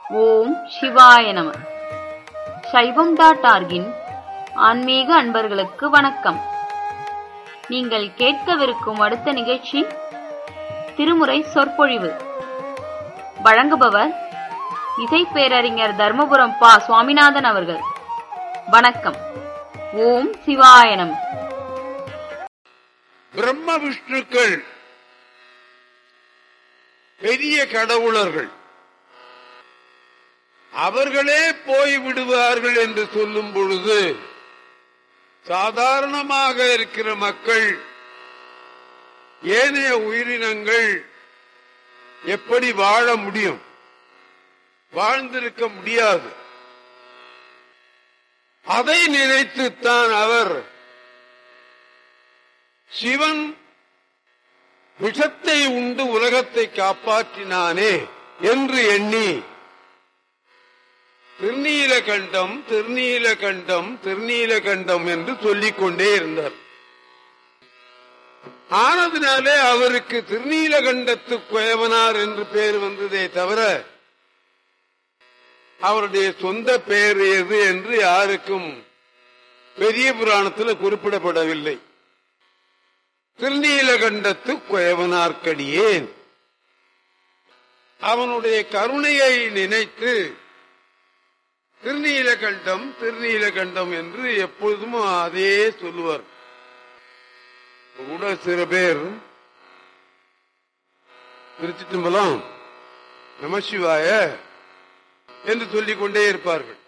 ஓம் சிவாய நம சைவம் டாட் ஆர்கின் ஆன்மீக அன்பர்களுக்கு வணக்கம் நீங்கள் கேட்கவிருக்கும் அடுத்த நிகழ்ச்சி திருமுறை சொற்பொழிவு வழங்குபவர் இசை பேரறிஞர் தர்மபுரம் பா சுவாமிநாதன் அவர்கள் வணக்கம் ஓம் சிவாய நம பிரம்ம விஷ்ணுக்கள் பெரிய கடவுளர்கள் அவர்களே போய் விடுவார்கள் என்று சொல்லும் பொழுது சாதாரணமாக இருக்கிற மக்கள் ஏனைய உயிரினங்கள் எப்படி வாழ முடியும் வாழ்ந்திருக்க முடியாது அதை நினைத்துத்தான் அவர் சிவன் விஷத்தை உண்டு உலகத்தை காப்பாற்றினானே என்று எண்ணி திருநீலகண்டம் திருநீலகண்டம் திருநீலகண்டம் என்று சொல்லிக் கொண்டே இருந்தார் ஆனதினாலே அவருக்கு திருநீலகண்டத்து குயவனார் என்று பெயர் வந்ததே தவிர அவருடைய சொந்த பெயர் எது என்று யாருக்கும் பெரிய புராணத்தில் குறிப்பிடப்படவில்லை திருநீலகண்டத்து குயவனார்க்கடியேன் அவனுடைய கருணையை நினைத்து திருநீலகண்டம் திருநீலகண்டம் என்று எப்பொழுதும் அதே சொல்லுவார் கூட சில பேர் திருச்சிட்டம்பலம் நமசிவாய என்று சொல்லிக் கொண்டே இருப்பார்கள்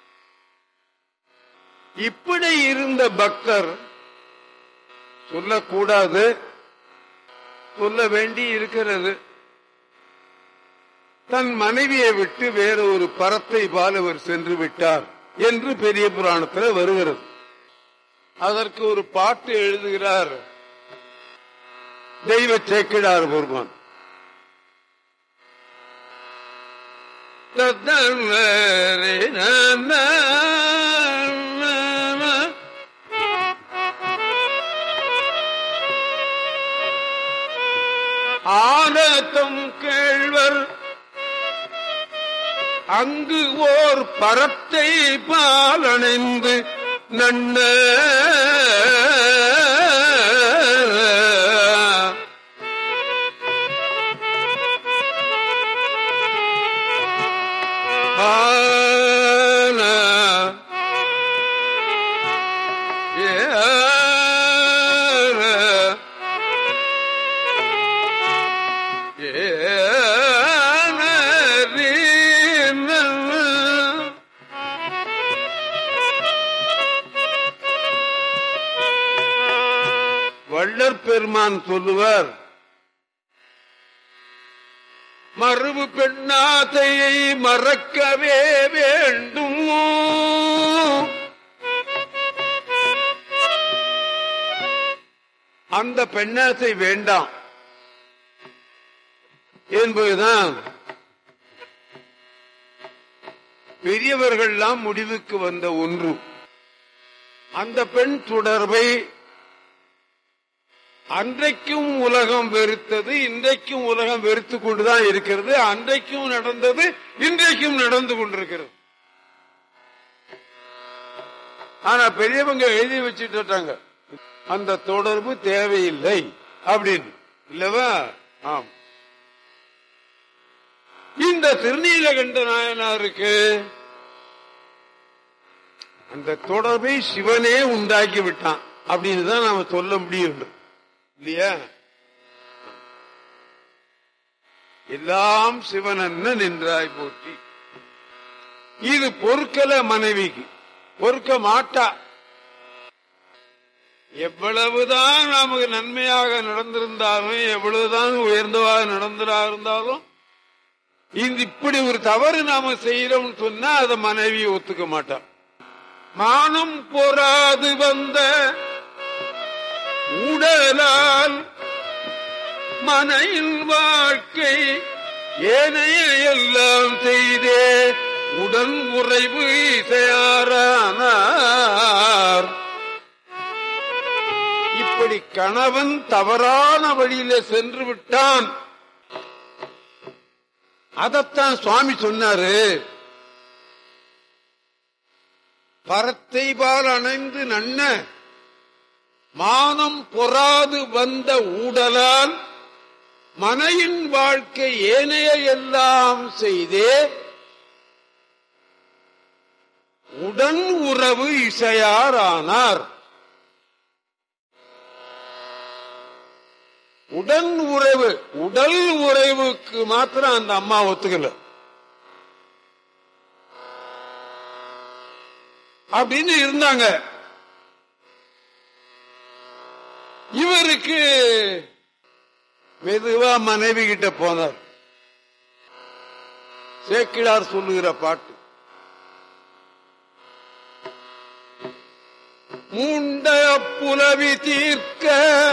இப்படி இருந்த பக்தர் சொல்லக்கூடாது சொல்ல வேண்டி இருக்கிறது தன் மனைவியை விட்டு வேற ஒரு பரத்தை பாலவர் சென்று விட்டார் என்று பெரிய புராணத்தில் வருகிறது அதற்கு ஒரு பாட்டு எழுதுகிறார் தெய்வ சேக்கிடார் பெருமான் ஆனத்தம் கேழ்வர் அங்கு ஓர் பரத்தை பாலணைந்து நன்ன வள்ளற் பெருமான் சொல்லுவார் மறுவு பெண்ணாதையை மறக்கவே வேண்டும் அந்த பெண்ணாசை வேண்டாம் என்பதுதான் பெரியவர்கள்லாம் முடிவுக்கு வந்த ஒன்று அந்த பெண் தொடர்பை அன்றைக்கும் உலகம் வெறுத்தது இன்றைக்கும் உலகம் வெறுத்து கொண்டுதான் இருக்கிறது அன்றைக்கும் நடந்தது இன்றைக்கும் நடந்து கொண்டிருக்கிறது ஆனா பெரியவங்க எழுதி வச்சுட்டாங்க அந்த தொடர்பு தேவையில்லை அப்படின்னு இல்லவா ஆம் இந்த திருநீலகண்ட நாயனாருக்கு அந்த தொடர்பை சிவனே உண்டாக்கி விட்டான் அப்படின்னு தான் நாம சொல்ல முடியும் இல்லையா எல்லாம் சிவனன்ன நின்றாய் போற்றி இது பொறுக்கல மனைவிக்கு பொறுக்க மாட்டா எவ்வளவுதான் நமக்கு நன்மையாக நடந்திருந்தாலும் எவ்வளவுதான் உயர்ந்தவாக நடந்ததா இருந்தாலும் இந்த இப்படி ஒரு தவறு நாம செய்யறோம்னு சொன்னா அதை மனைவி ஒத்துக்க மாட்டான் மானம் பொறாது வந்த உடலால் மனையில் வாழ்க்கை ஏனைய எல்லாம் செய்தே உடன் உறைவு இசையாரானார் இப்படி கணவன் தவறான வழியில சென்று விட்டான் அதத்தான் சுவாமி சொன்னாரு பரத்தை பால் அணைந்து நன்ன மானம் பொறாது வந்த ஊடலால் மனையின் வாழ்க்கை ஏனைய எல்லாம் செய்தே உடன் உறவு இசையாரானார் உடன் உறவு உடல் உறவுக்கு மாத்திரம் அந்த அம்மா ஒத்துக்கல அப்படின்னு இருந்தாங்க இவருக்கு மெதுவா மனைவி கிட்ட போனார் சேக்கிழார் சொல்லுகிற பாட்டு மூண்ட புலவி தீர்க்க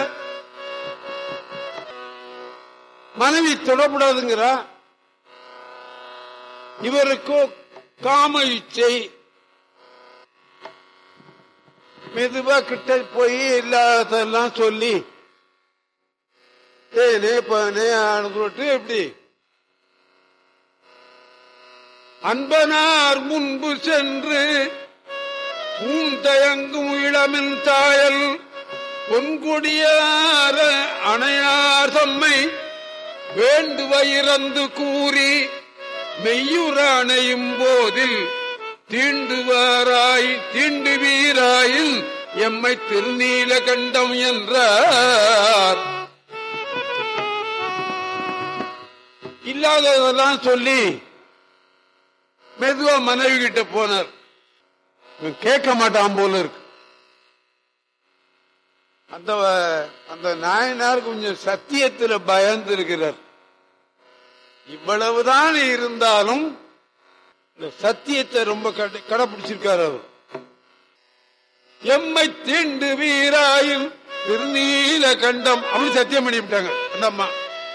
மனைவி தொடப்படாதுங்கிறா இவருக்கோ காம இச்சை மெதுவா கிட்ட போய் இல்லாததெல்லாம் சொல்லி தேனே பனே சொல்லிட்டு எப்படி அன்பனார் முன்பு சென்று பூந்தயங்கும் இளமின் தாயல் பொன்கொடியார அணையார் தம்மை வேண்டுவ இறந்து கூறி மெய்யுற அணையும் போதில் தீண்டுவாராய் தீண்டுவீராயில் எம்மை திருநீல கண்டம் என்றார் இல்லாததெல்லாம் சொல்லி மெதுவா மனைவி கிட்ட போனார் இவன் கேட்க மாட்டான் போல இருக்கு அந்த அந்த நாயனார் கொஞ்சம் சத்தியத்துல பயந்து இருக்கிறார் இவ்வளவுதான் இருந்தாலும் இந்த சத்தியத்தை ரொம்ப கடை- கடைப்பிடிச்சிருக்காரு அவர் எம்மை தீண்டு வீராயில் திருநீல கண்டம் அப்படி சத்தியம் பண்ணிவிட்டாங்க அந்த அம்மா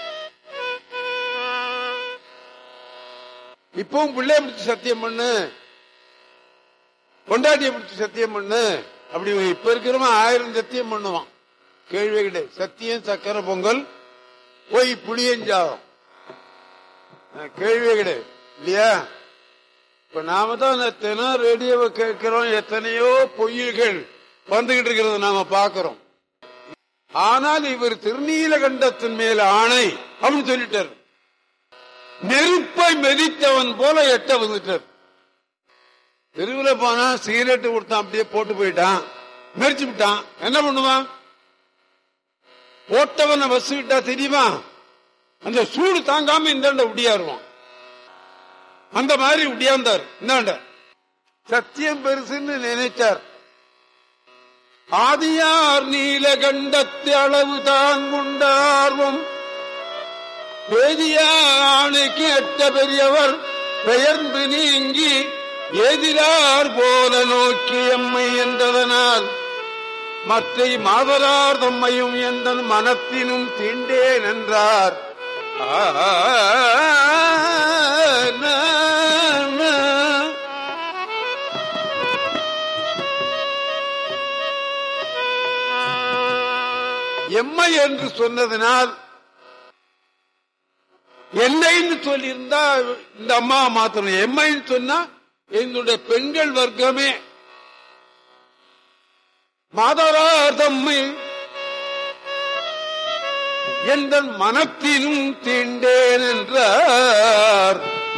இப்பவும் பிள்ளைய பிடிச்சு சத்தியம் பண்ணு பொண்டாட்டிய பிடிச்சு சத்தியம் பண்ணு அப்படி இப்ப இருக்கிறவன் ஆயிரம் சத்தியம் பண்ணுவான் கேள்வி கிடையாது சத்தியம் சக்கரை பொங்கல் போய் புளியஞ்சாதம் அஹ் கேள்வியே கிடையாது இல்லையா இப்ப நாம தான் அந்த தினம் ரேடியோவை கேட்கிறோம் எத்தனையோ பொய்கள் வந்துகிட்டு இருக்கிறத நாம பார்க்கிறோம் ஆனால் இவர் திருநீலகண்டத்தின் மேல ஆணை அப்படின்னு சொல்லிட்டார் நெருப்பை மெதித்தவன் போல எட்ட வந்துட்டார் தெருவில் போனா சிகரெட் கொடுத்தான் அப்படியே போட்டு போயிட்டான் மெரிச்சு விட்டான் என்ன பண்ணுவான் போட்டவனை பஸ் விட்டா தெரியுமா அந்த சூடு தாங்காம இந்தாண்ட உடியாருவான் அந்த மாதிரி உடியாந்தார் இந்தாண்ட சத்தியம் பெருசுன்னு நினைச்சார் ஆதியார் நீலகண்டத்து அளவு தாங்குண்டார்வம் பேதியானுக்கு எட்ட பெரியவர் பெயர்ந்து நீங்கி எதிரார் போல நோக்கி எம்மை என்றதனால் மற்றை மாதரார் தம்மையும் எந்த மனத்தினும் தீண்டேன் என்றார் ஆ, நா, நா. எம்மை என்று சொன்னதனால் என்னைன்னு சொல்லியிருந்தா இந்த அம்மா மாத்தணும் எம்மைன்னு சொன்னா என்னுடைய பெண்கள் வர்க்கமே மாதரார் தம்மை எந்த மனத்திலும் தீண்டேன் என்றார்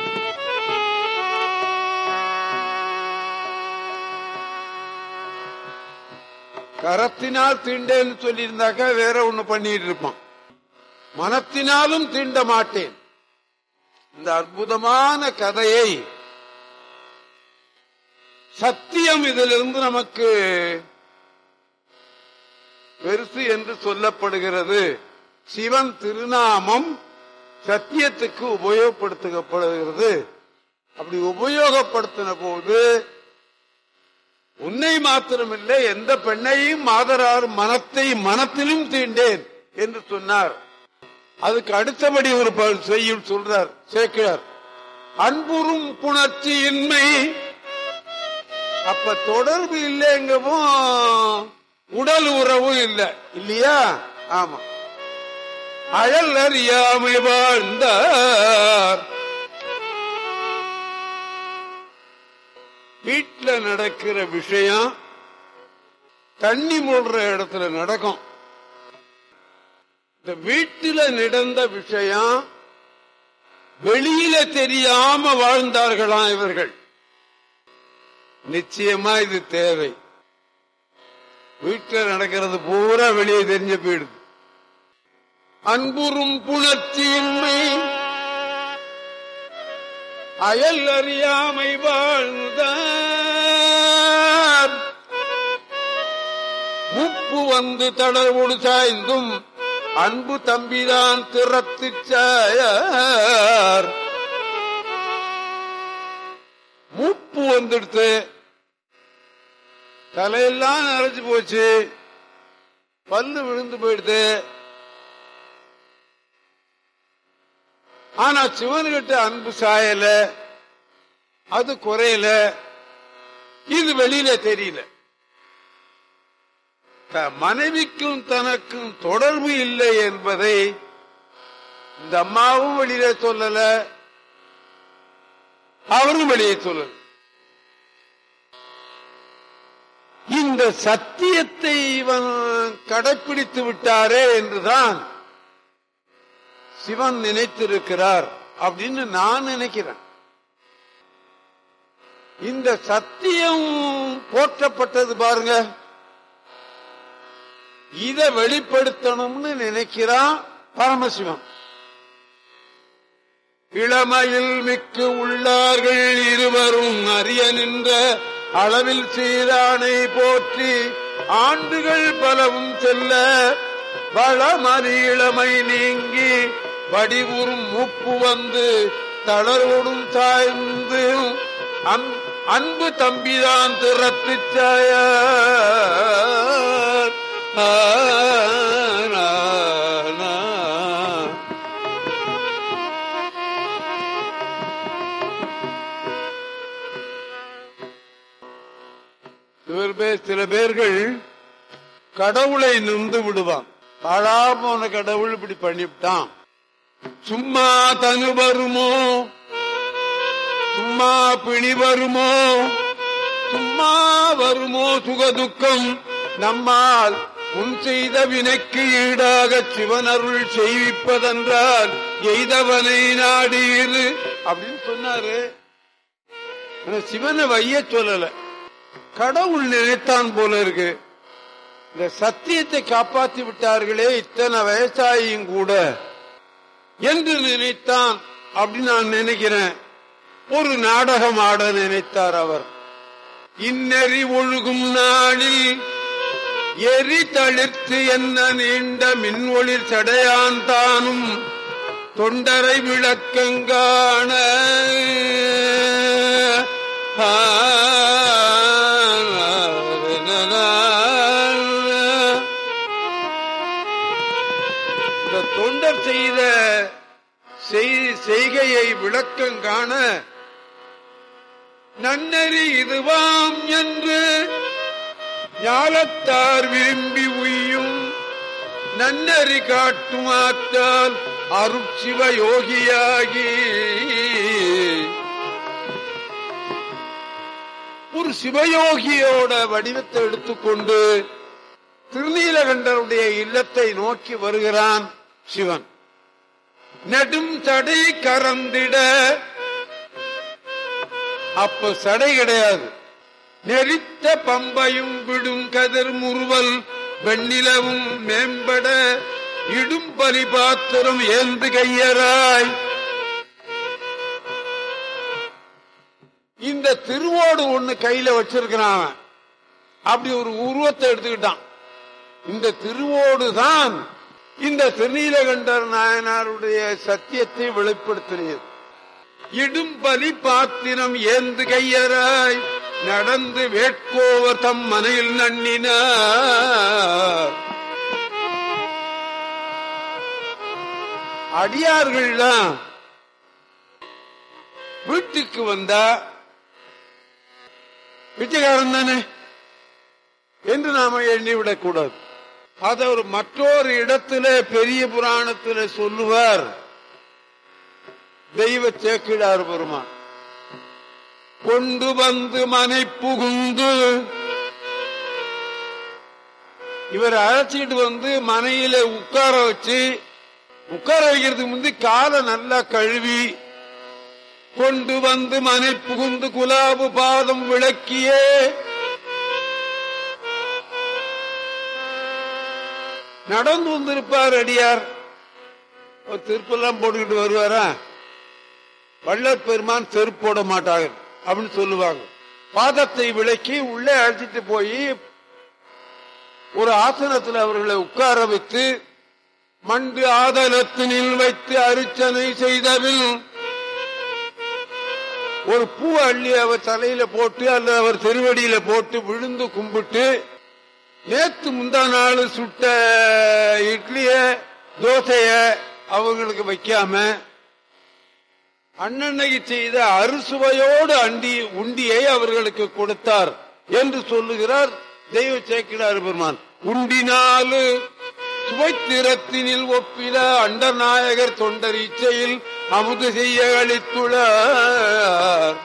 கரத்தினால் தீண்டேன்னு சொல்லியிருந்தாக்கா வேற ஒண்ணு பண்ணிட்டு இருப்பான் மனத்தினாலும் தீண்ட மாட்டேன் இந்த அற்புதமான கதையை சத்தியம் இதிலிருந்து நமக்கு பெருசு என்று சொல்லப்படுகிறது சிவன் திருநாமம் சத்தியத்துக்கு உபயோகப்படுத்தப்படுகிறது அப்படி உபயோகப்படுத்தின போது உன்னை மாத்திரமில்லை எந்த பெண்ணையும் மாதரார் மனத்தை மனத்திலும் தீண்டேன் என்று சொன்னார் அதுக்கு அடுத்தபடி ஒரு ப- செய்யுள் சொல்றார் சேர்க்கிறார் அன்புறும் புணர்ச்சியின்மை அப்ப தொடர்பு இல்லைங்கவும் உடல் உறவும் இல்லை இல்லையா ஆமா அயல் அறியாமை வாழ்ந்தார் வீட்டுல நடக்கிற விஷயம் தண்ணி மூடுற இடத்துல நடக்கும் இந்த வீட்டுல நடந்த விஷயம் வெளியில தெரியாம வாழ்ந்தார்களாம் இவர்கள் நிச்சயமா இது தேவை வீட்டுல நடக்கிறது பூரா வெளியே தெரிஞ்சு போயிடுது அன்புறும் புணர்ச்சியின்மை அயல் அறியாமை வாழ்ந்தார் முப்பு வந்து தளர்வோடு சாய்ந்தும் அன்பு தம்பிதான் திறத்து சாயார் முப்பு வந்துடுத்து தலையெல்லாம் நரைச்சு போச்சு பல்லு விழுந்து போயிடுது ஆனா சிவன்கிட்ட அன்பு சாயல அது குறையல இது வெளியில தெரியல த- மனைவிக்கும் தனக்கும் தொடர்பு இல்லை என்பதை இந்த அம்மாவும் வெளியில சொல்லல அவரும் வெளியே சொல்லல இந்த சத்தியத்தை இவன் கடைப்பிடித்து விட்டாரே என்றுதான் சிவன் நினைத்திருக்கிறார் அப்படின்னு நான் நினைக்கிறேன் இந்த சத்தியம் போற்றப்பட்டது பாருங்க இத வெளிப்படுத்தணும்னு நினைக்கிறான் பரமசிவன் இளமையில் மிக்கு உள்ளார்கள் இருவரும் அறிய நின்ற அளவில் சீரானை போற்றி ஆண்டுகள் பலவும் செல்ல வளமறி இளமை நீங்கி வடிவுறும் மூப்பு வந்து தளர்வோடும் சாய்ந்து அம்- அன்பு தம்பிதான் திறத்து சாய இவர் பேர் சில பேர்கள் கடவுளை நொந்து விடுவான் பாழா போன கடவுள் இப்படி பண்ணிவிட்டான் சும்மா தனு வருமோ சும்மா பிணி வருமோ சும்மா வருமோ சுகதுக்கம் நம்மால் உன் செய்த வினைக்கு ஈடாக சிவனருள் செய்விப்பதென்றால் எய்தவனை நாடீரு அப்படின்னு சொன்னாரு ஆனா சிவனை வைய சொல்லல கடவுள் நினைத்தான் போல இருக்கு இந்த சத்தியத்தை காப்பாத்தி விட்டார்களே இத்தனை வயசாயும் கூட என்று நினைத்தான் அப்படின்னு நான் நினைக்கிறேன் ஒரு நாடகம் ஆட நினைத்தார் அவர் இன்னெறி ஒழுகும் நாளில் எரி தளிர்த்து என்ன நீண்ட மின்ஒளிர் சடையான் தானும் தொண்டரை விளக்கங்காண இந்த தொண்டர் செய்த செய்- செய்கையை விளக்கம் காண நன்னறி இதுவாம் என்று ஞாலத்தார் விரும்பி உய்யும் நன்னறி காட்டும் ஆற்றால் அருட்சிவ யோகியாகி ஒரு சிவயோகியோட வடிவத்தை எடுத்துக்கொண்டு திருநீலகண்டருடைய இல்லத்தை நோக்கி வருகிறான் சிவன் நெடும் தடை கறந்திட அப்ப சடை கிடையாது நெறித்த பம்பையும் விடும் கதிர் முறுவல் வெண்ணிலவும் மேம்பட இடும் பலி பாத்திரம் ஏந்து கையராய் இந்த திருவோடு ஒண்ணு கையில வச்சிருக்கிறான் அவன். அப்படி ஒரு உருவத்தை எடுத்துக்கிட்டான் இந்த திருவோடு தான் இந்த திருநீலகண்டர் நாயனாருடைய சத்தியத்தை வெளிப்படுத்தினது இடும் பலி பாத்திரம் ஏந்து கையராய் நடந்து வேட்கோவர் தம் மனையில் நன்னினார் அடியார்கள்லாம் வீட்டுக்கு வந்தா பிச்சைக்காரன் தானே என்று நாம எண்ணிவிடக் கூடாது அதை ஒரு மற்றொரு இடத்துல பெரிய புராணத்துல சொல்லுவார் தெய்வ சேக்கிடார் பெருமான் கொண்டு வந்து மனை புகுந்து இவர் அழைச்சிட்டு வந்து மனையில உட்கார வச்சு உட்கார வைக்கிறதுக்கு முந்தி காலை நல்லா கழுவி கொண்டு வந்து மனை புகுந்து குலாபு பாதம் விளக்கியே நடந்து வந்திருப்பார் அடியார் ஒரு திருப்பெல்லாம் போட்டுக்கிட்டு வருவாரா வள்ளற் பெருமான் செருப்பு போட மாட்டாங்க அப்படின்னு சொல்லுவாங்க பாதத்தை விளக்கி உள்ளே அழைச்சிட்டு போய் ஒரு ஆசனத்தில் அவர்களை உட்கார வைத்து மண்டு ஆதலத்தினில் வைத்து அர்ச்சனை செய்தபின் ஒரு பூ அள்ளி அவர் தலையில போட்டு அல்லது அவர் திருவடியில போட்டு விழுந்து கும்பிட்டு நேத்து முந்தா நாள் சுட்ட இட்லிய தோசைய அவங்களுக்கு வைக்காம அண்ணன்னைக்கு செய்த அறுசுவையோடு அண்டி உண்டியை அவர்களுக்கு கொடுத்தார் என்று சொல்லுகிறார் தெய்வ சேக்கிடார் பெருமான் உண்டினாலு சுவைத்திரத்தினில் ஒப்பில அண்டநாயகர் தொண்டர் இச்சையில் அமுது செய்ய அளித்துள்ளார்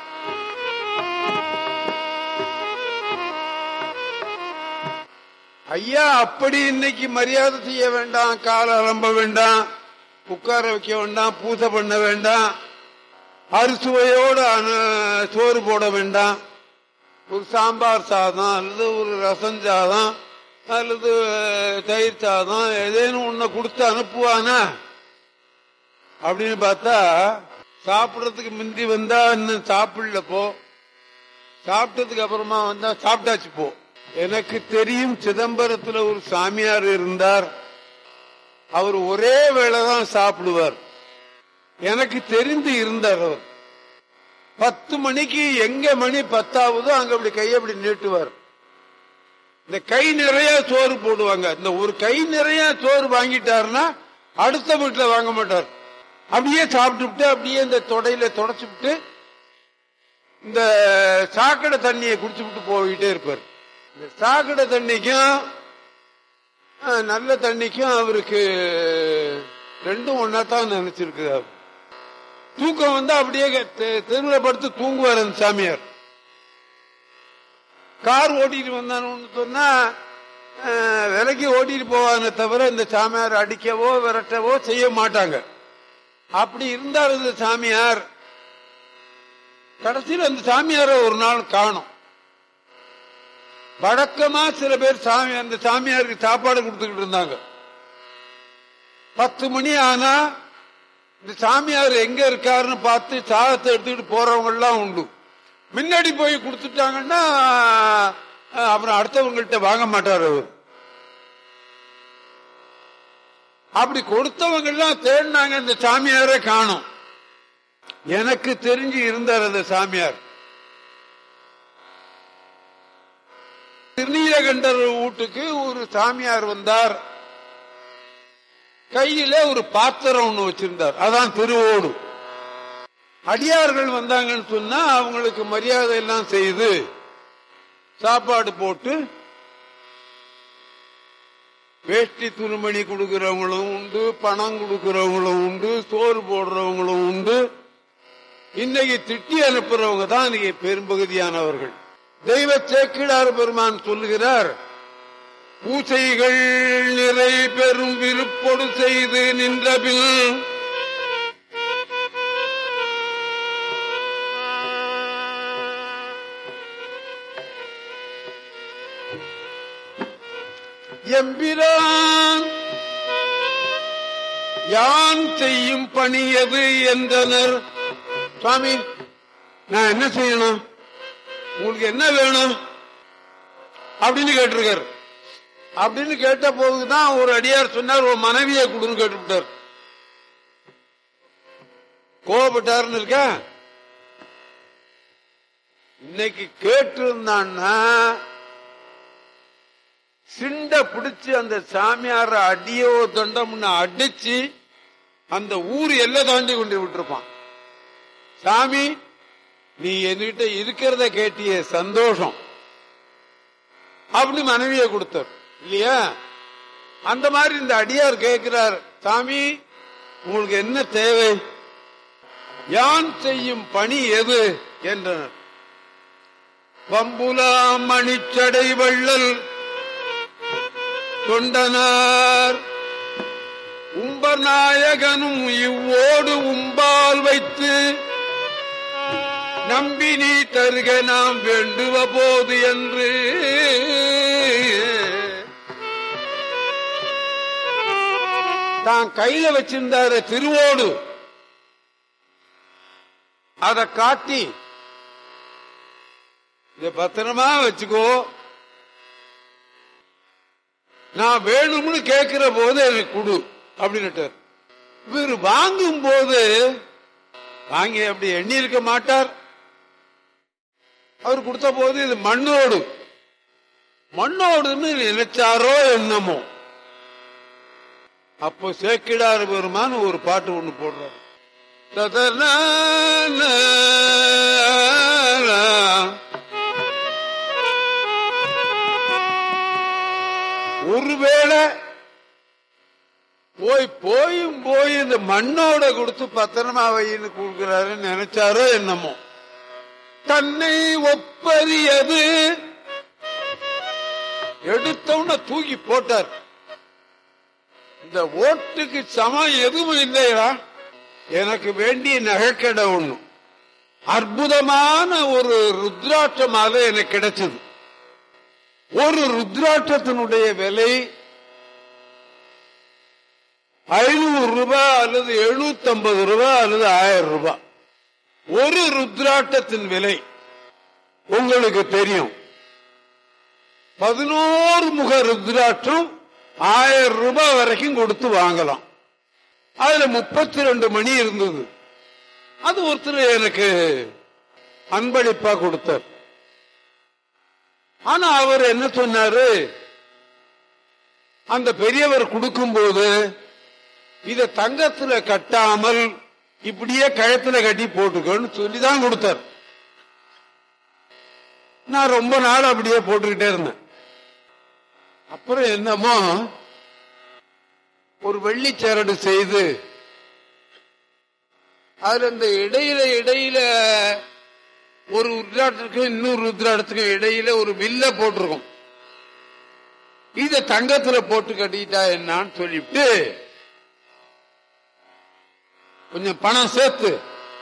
ஐயா அப்படி இன்னைக்கு மரியாதை செய்ய வேண்டாம் கால அலம்ப வேண்டாம் உட்கார வைக்க வேண்டாம் பூசை பண்ண வேண்டாம் அறுசுவையோடு அன- சோறு போட வேண்டாம் ஒரு சாம்பார் சாதம் அல்லது ஒரு ரசம் சாதம் அல்லது தயிர் சாதம் ஏதேனும் ஒண்ணு கொடுத்து அனுப்புவானா அப்படின்னு பார்த்தா சாப்பிடறதுக்கு முந்தி வந்தா இன்னும் சாப்பிடல போ சாப்பிட்டதுக்கு அப்புறமா வந்தா சாப்பிட்டாச்சு போ எனக்கு தெரியும் சிதம்பரத்துல ஒரு சாமியார் இருந்தார் அவர் ஒரே வேளைதான் சாப்பிடுவார் எனக்கு தெரிந்து இருந்தார் அவர் பத்து மணிக்கு எங்க மணி பத்தாவதோ அங்க அப்படி கையை அப்படி நீட்டுவார் இந்த கை நிறைய சோறு போடுவாங்க இந்த ஒரு கை நிறைய சோறு வாங்கிட்டாருன்னா அடுத்த வீட்டுல வாங்க மாட்டார் அப்படியே சாப்பிட்டுவிட்டு அப்படியே இந்த தொடையில தொடச்சுவிட்டு இந்த சாக்கடை தண்ணியை குடிச்சு விட்டு போய்கிட்டே இருப்பார் இந்த சாக்கடை தண்ணிக்கும் அஹ், நல்ல தண்ணிக்கும் அவருக்கு ரெண்டும் ஒன்னா தான் நினைச்சிருக்கிறார் தூக்கம் வந்து அப்படியே தெ- தெருவுல படுத்து தூங்குவார் அந்த சாமியார் கார் ஓட்டிட்டு வந்தான்னு சொன்னா அஹ், விலைக்கு ஓட்டிட்டு போவாங்க தவிர இந்த சாமியார் அடிக்கவோ விரட்டவோ செய்ய மாட்டாங்க அப்படி இருந்தார் இந்த சாமியார் கடைசியில் அந்த சாமியாரை ஒரு நாள் காணும் வழக்கமா சில பேர் சாமி அந்த சாமியாருக்கு சாப்பாடு கொடுத்துக்கிட்டு இருந்தாங்க பத்து மணி ஆனா இந்த சாமியார் எங்க இருக்காருன்னு பார்த்து சாதத்தை எடுத்துக்கிட்டு போறவங்க எல்லாம் உண்டு முன்னாடி போய் கொடுத்துட்டாங்கன்னா அஹ், அப்புறம் அடுத்தவங்கள்ட்ட வாங்க மாட்டார் அவர் அப்படி கொடுத்தவங்க எல்லாம் தேடினாங்க இந்த சாமியாரை காணும் எனக்கு தெரிஞ்சு இருந்தார் அந்த சாமியார் திருநீலகண்டர் வீட்டுக்கு ஒரு சாமியார் வந்தார் கையில ஒரு பாத்திரம் ஒண்ணு வச்சிருந்தார் அதான் திருவோடு அடியார்கள் வந்தாங்கன்னு சொன்னா அவங்களுக்கு மரியாதை எல்லாம் செய்து சாப்பாடு போட்டு வேஷ்டி துணிமணி கொடுக்கறவங்களும் உண்டு பணம் கொடுக்கறவங்களும் உண்டு சோறு போடுறவங்களும் உண்டு இன்னைக்கு திட்டி அனுப்புறவங்க தான் இன்னைக்கு பெரும்பகுதியானவர்கள் தெய்வ சேக்கிடார் பெருமான் சொல்லுகிறார் பூசைகள் நிறை பெரும் விருப்பொடு செய்து நின்ற பின் எம்பிரான் யான் செய்யும் பணியது என்றனர் சுவாமி நான் என்ன செய்யணும் உங்களுக்கு என்ன வேணும் அப்படின்னு கேட்டிருக்காரு அப்படின்னு கேட்ட போதுதான் ஒரு அடியார் சொன்னார் ஒரு மனைவியை கொடுன்னு கேட்டுவிட்டார் கோபப்பட்டாருன்னு இருக்க இன்னைக்கு கேட்டிருந்தான்னா சிண்ட பிடிச்சு அந்த சாமியார அடியோ தொண்டம்னு அடிச்சு அந்த ஊர் எல்லை தாண்டி கொண்டு விட்டுருப்பான் சாமி நீ என்கிட்ட இருக்கிறத கேட்டிய சந்தோஷம் அப்படி மனைவியை கொடுத்தார் இல்லையா அந்த மாதிரி இந்த அடியார் கேட்கிறார் சாமி உங்களுக்கு என்ன தேவை யான் செய்யும் பணி எது என்றனர் வம்புலாம் மணிச்சடை வள்ளல் தொண்டனார் உம்பநாயகனும் இவ்வோடு உம்பால் வைத்து நம்பி நீ தருக நாம் வேண்டுவ போது என்று தான் கையில வச்சிருந்தாரு திருவோடு அதை காட்டி இத பத்திரமா வச்சுக்கோ நான் வேணும்னு கேட்கிற போது எனக்கு கொடு அப்படின்னுட்டார் இவர் வாங்கும் போது வாங்கி அப்படி எண்ணி இருக்க மாட்டார் அவர் கொடுத்த போது இது மண்ணோடு மண்ணோடுன்னு நினைச்சாரோ என்னமோ அப்போ சேக்கிடார் பெருமான் ஒரு பாட்டு ஒண்ணு போடுறார் ததன ஒருவேளை போய் போயும் போய் இந்த மண்ணோட கொடுத்து பத்திரமா வைன்னு கொடுக்கிறாருன்னு நினைச்சாரோ என்னமோ தன்னை ஒப்பறியது எடுத்தவுடனே தூக்கி போட்டார் இந்த ஓட்டுக்கு சமம் எதுவும் இல்லையா எனக்கு வேண்டிய நகைக்கடை ஒண்ணு அற்புதமான ஒரு ருத்ராட்ச மாலை எனக்கு கிடைச்சது ஒரு ருத்ராட்சத்தினுடைய விலை ஐநூறு ரூபாய் அல்லது எழுநூத்தி ஐம்பது ரூபாய் அல்லது ஆயிரம் ரூபாய் ஒரு ருத்ராட்டத்தின் விலை உங்களுக்கு தெரியும் பதினோரு முக ருத்ராட்சம் ஆயிரம் ரூபாய் வரைக்கும் கொடுத்து வாங்கலாம் அதுல முப்பத்தி ரெண்டு மணி இருந்தது அது ஒருத்தர் எனக்கு அன்பளிப்பா கொடுத்தார் ஆனா அவர் என்ன சொன்னாரு அந்த பெரியவர் கொடுக்கும்போது இத தங்கத்துல கட்டாமல் இப்படியே கழுத்துல கட்டி போட்டுக்கோன்னு சொல்லிதான் கொடுத்தார் நான் ரொம்ப நாள் அப்படியே போட்டுக்கிட்டே இருந்தேன் அப்புறம் என்னமோ ஒரு வெள்ளிச்சரடு செய்து அதுல இந்த இடையில இடையில ஒரு ருத்ராட்டத்துக்கும் இன்னொரு ருத்ராட்டத்துக்கும் இடையில ஒரு வில்ல போட்டிருக்கும் இத தங்கத்துல போட்டு கட்டிட்டா என்னான்னு சொல்லிவிட்டு கொஞ்சம் பணம் சேர்த்து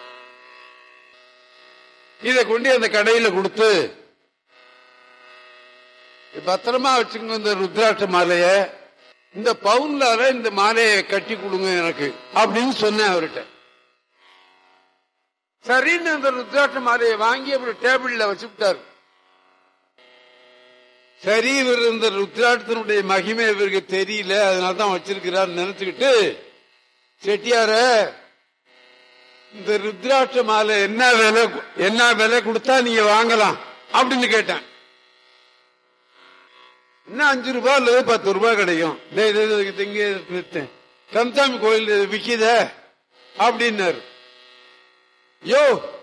இத கொண்டு அந்த கடையில கொடுத்து பத்திரமா வச்சுக்கோங்க இந்த ருத்ராட்ச மாலைய இந்த பவுன்லால இந்த மாலையை கட்டி கொடுங்க எனக்கு அப்படின்னு சொன்னேன் அவர்கிட்ட சரின்னு அந்த ருத்ராட்ச மாலையை வாங்கி அப்புறம் டேபிள்ல வச்சுட்டாரு சரி இவர் இந்த ருத்ராட்சத்தினுடைய மகிமை இவருக்கு தெரியல அதனால தான் வச்சிருக்கிறார் நினைச்சுக்கிட்டு செட்டியார இந்த ருத்ராட்ச மாலை என்ன விலை என்ன விலை கொடுத்தா நீங்க வாங்கலாம் அப்படின்னு கேட்டேன் இன்னும் அஞ்சு ரூபாய் அல்லது பத்து ரூபாய் கிடைக்கும் டேய், டேய், டேய், இது இங்கே வித்தேன். கந்தசாமி கோயில் விக்குத அப்படின்னாரு யோ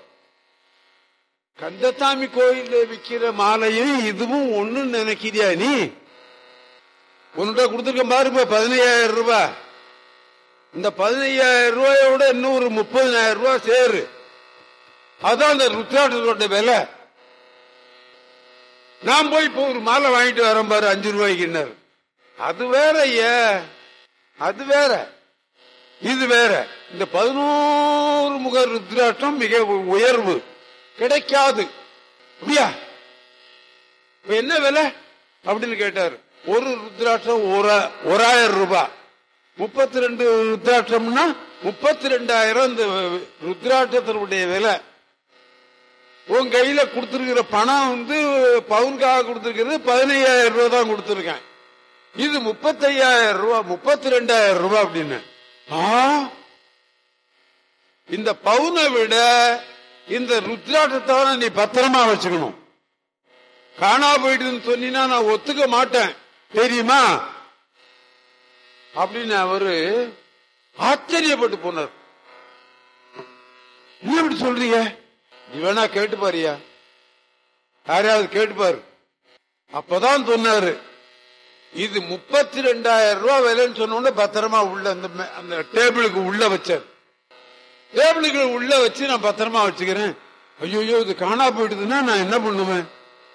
கந்தசாமி கோயில்ல விக்கிற மாலையும் இதுவும் ஒண்ணு நினைக்கிறியா நீ உன்கிட்ட கொடுத்துருக்க பாருங்க பதினையாயிரம் ரூபாய் இந்த பதினையாயிரம் ரூபாயோட இன்னும் ஒரு முப்பதினாயிரம் ரூபாய் சேரு அதான் அந்த ருத்ராட்சத்தோட விலை நான் போய் இப்போ ஒரு மாலை வாங்கிட்டு வரேன் பாரு அஞ்சு ரூபாய்க்குன்னாரு அது வேற ஐயா அது வேற இது வேற இந்த பதினோரு முக ருத்ராட்சம் மிக உயர்வு கிடைக்காது அப்படியா இப்ப என்ன விலை அப்படின்னு கேட்டாரு ஒரு ருத்ராட்சம் ஒரு ஓராயிரம் ரூபாய் முப்பத்தி ரெண்டு ருத்ராட்சம்னா முப்பத்தி ரெண்டாயிரம் இந்த ருத்ராட்சத்தினுடைய விலை உன் கையில கொடுத்திருக்கிற பணம் வந்து பவுனுக்காக கொடுத்திருக்கிறது பதினையாயிரம் ரூபாய் தான் கொடுத்திருக்கேன் இது முப்பத்தையாயிரம் ரூபாய் முப்பத்தி ரெண்டாயிரம் ரூபாய் அப்படின்னு ஆ? இந்த பவுனை விட இந்த ருத்ராட்டத்தை நீ பத்திரமா வச்சுக்கணும் காணா போயிடுதுன்னு சொன்னீங்கன்னா நான் ஒத்துக்க மாட்டேன் தெரியுமா அப்படின்னு அவரு ஆச்சரியப்பட்டு போனார் நீ எப்படி சொல்றீங்க நீ வேணா கேட்டு பாரியா யாரையாவது கேட்டு பாரு அப்பதான் சொன்னாரு இது முப்பத்தி ரெண்டாயிரம் ரூபாய் விலைன்னு சொன்ன உடனே பத்திரமா உள்ள அந்த மே- அந்த டேபிளுக்கு உள்ள வச்சார் டேபிளுக்கு உள்ள வச்சு நான் பத்திரமா வச்சுக்கிறேன் ஐயோ இது காணா போயிடுதுன்னா நான் என்ன பண்ணுவேன்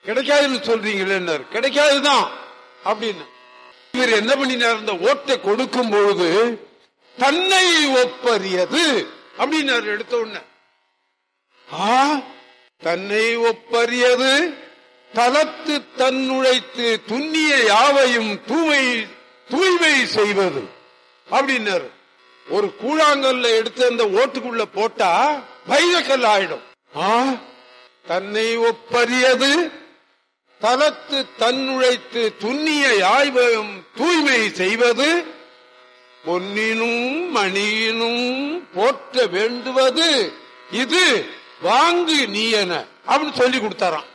கிடைக்காதுன்னு சொல்றீங்களே கிடைக்காதுதான் அப்படின்னு இவர் என்ன பண்ணினார் இந்த ஓட்டை கொடுக்கும் பொழுது தன்னை ஒப்பறியது அப்படின்னாரு எடுத்த உடனே ஆ தன்னை ஒப்பறியது தலத்து தன்னுழைத்து துண்ணிய யாவையும் தூய்மை தூய்மை செய்வது அப்படின்னாரு ஒரு கூழாங்கல்ல எடுத்து அந்த ஓட்டுக்குள்ள போட்டா வைரக்கல் ஆயிடும் ஆ தன்னை ஒப்பறியது தலத்து தன்னுழைத்து துண்ணிய யாய்வையும் தூய்மை செய்வது பொன்னினும் மணியினும் போற்ற வேண்டுவது இது வாங்கு நீயன அப்படின்னு சொல்லி கொடுத்தாராம்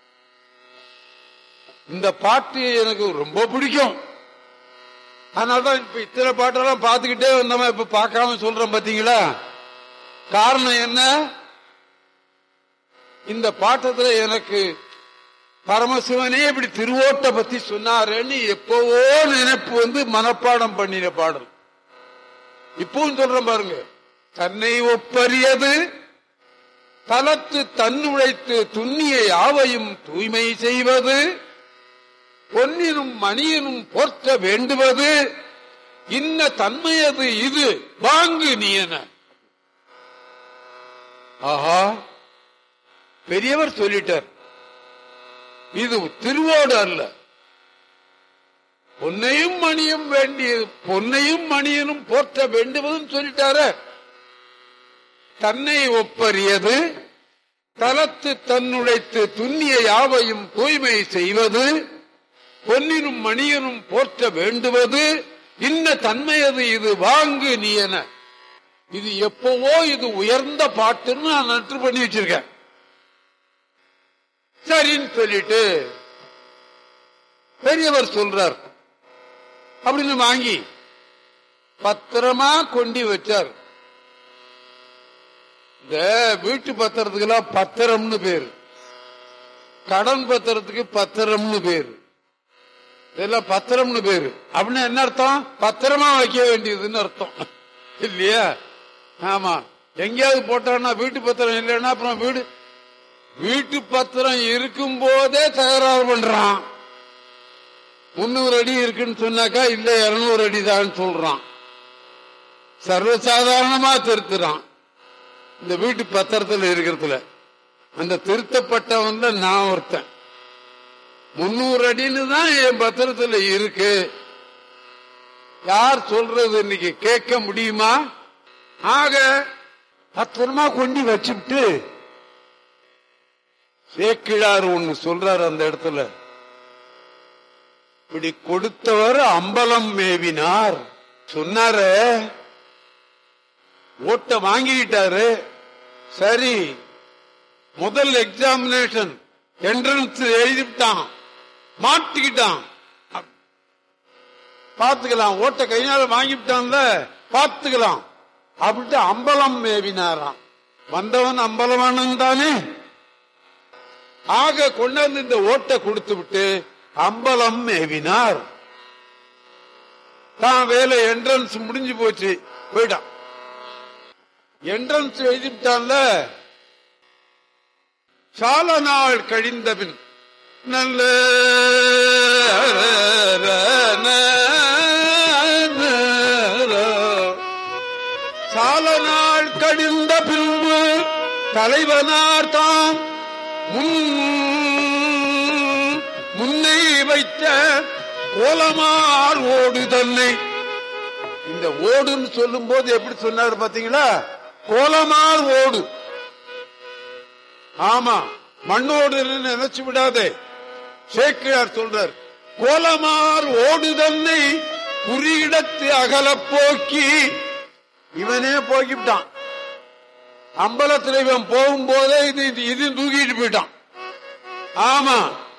இந்த பாட்டு எனக்கு ரொம்ப பிடிக்கும் அதனாலதான் இப்ப இத்தனை பாட்டெல்லாம் பார்த்துக்கிட்டே வந்தோமா இப்ப பார்க்காம சொல்றோம் பாத்தீங்களா காரணம் என்ன இந்த பாட்டத்துல எனக்கு பரமசிவனே இப்படி திருவோட்ட பத்தி சொன்னாருன்னு எப்பவோ நினைப்பு வந்து மனப்பாடம் பண்ணின பாடல் இப்பவும் சொல்றேன் பாருங்க தன்னை ஒப்பறியது தலத்து தன்னுழைத்து துண்ணிய யாவையும் தூய்மை செய்வது பொன்னினும் மணியனும் போற்ற வேண்டுவது இன்ன தன்மையது இது வாங்கு நீ என ஆஹா பெரியவர் சொல்லிட்டார் இது திருவோடு அல்ல பொன்னையும் மணியும் வேண்டியது பொன்னையும் மணியனும் போற்ற வேண்டுவதும் சொல்லிட்டார தன்னை ஒப்பறியது தலத்து தன்னுழைத்து துண்ணிய யாவையும் தூய்மை செய்வது பொன்னினும் மணியனும் போற்ற வேண்டுவது இன்ன தன்மையது இது வாங்கு நீ என இது எப்பவோ இது உயர்ந்த பாட்டுன்னு நான் நட்டு பண்ணி வச்சிருக்கேன் சரின்னு சொல்லிட்டு பெரியவர் சொல்றார் அப்படின்னு வாங்கி பத்திரமா கொண்டி வச்சார் இந்த வீட்டு பத்திரத்துக்கெல்லாம் பத்திரம்னு பேரு கடன் பத்திரத்துக்கு பத்திரம்னு பேரு இதெல்லாம் பத்திரம்னு பேரு அப்படின்னு என்ன அர்த்தம் பத்திரமா வைக்க வேண்டியதுன்னு அர்த்தம் இல்லையா ஆமா எங்கேயாவது போட்டான்னா வீட்டு பத்திரம் இல்லைன்னா அப்புறம் வீடு வீட்டு பத்திரம் இருக்கும் போதே தகராறு பண்றான் முன்னூறு அடி இருக்குன்னு சொன்னாக்கா இல்ல இருநூறு அடி தான் சொல்றான் சர்வசாதாரணமா திருத்துறான் இந்த வீட்டு பத்திரத்துல இருக்கிறதுல அந்த திருத்தப்பட்டவன்ல நான் ஒருத்தன் முன்னூறு அடின்னு தான் என் பத்திரத்துல இருக்கு யார் சொல்றது இன்னைக்கு கேட்க முடியுமா ஆக பத்திரமா கொண்டு வச்சுட்டு சேக்கிழார் ஒண்ணு சொல்றாரு அந்த இடத்துல இப்படி கொடுத்தவர் அம்பலம் மேவினார் சொன்னாரு ஓட்ட வாங்கிட்டாரு சரி முதல் எக்ஸாமினேஷன் என்ட்ரன்ஸ் எழுதிட்டான் மாட்டிக்கிட்டான் பாத்துக்கலாம் ஓட்ட கையால வாங்கிவிட்டான்ல பாத்துக்கலாம் அப்படின்ட்டு அம்பலம் மேவினாராம் வந்தவன் அம்பலமானன் தானே ஆக கொண்டாந்து இந்த ஓட்டை கொடுத்து விட்டு அம்பலம் மேவினார் தான் வேலை என்ட்ரன்ஸ் முடிஞ்சு போச்சு போயிட்டான் என்ட்ரன்ஸ் எழுதிட்டான்ல சால நாள் கழிந்த பின் நல்ல சால நாள் கழிந்த பின்பு தலைவனார் தாம் முன் முன்னை வைத்த கோலமார் ஓடு தன்னை இந்த ஓடுன்னு சொல்லும் போது எப்படி சொன்னார் பாத்தீங்களா கோலமார் ஓடு ஆமா மண்ணோடு நினைச்சு விடாதே சேக்கிழார் சொல்றார் கோலமார் ஓடு தன்னை குறியிடத்து அகல போக்கி இவனே போக்கிவிட்டான் அம்பலத்தில் இவன் போகும்போதே இது இது தூக்கிட்டு போயிட்டான் ஆமா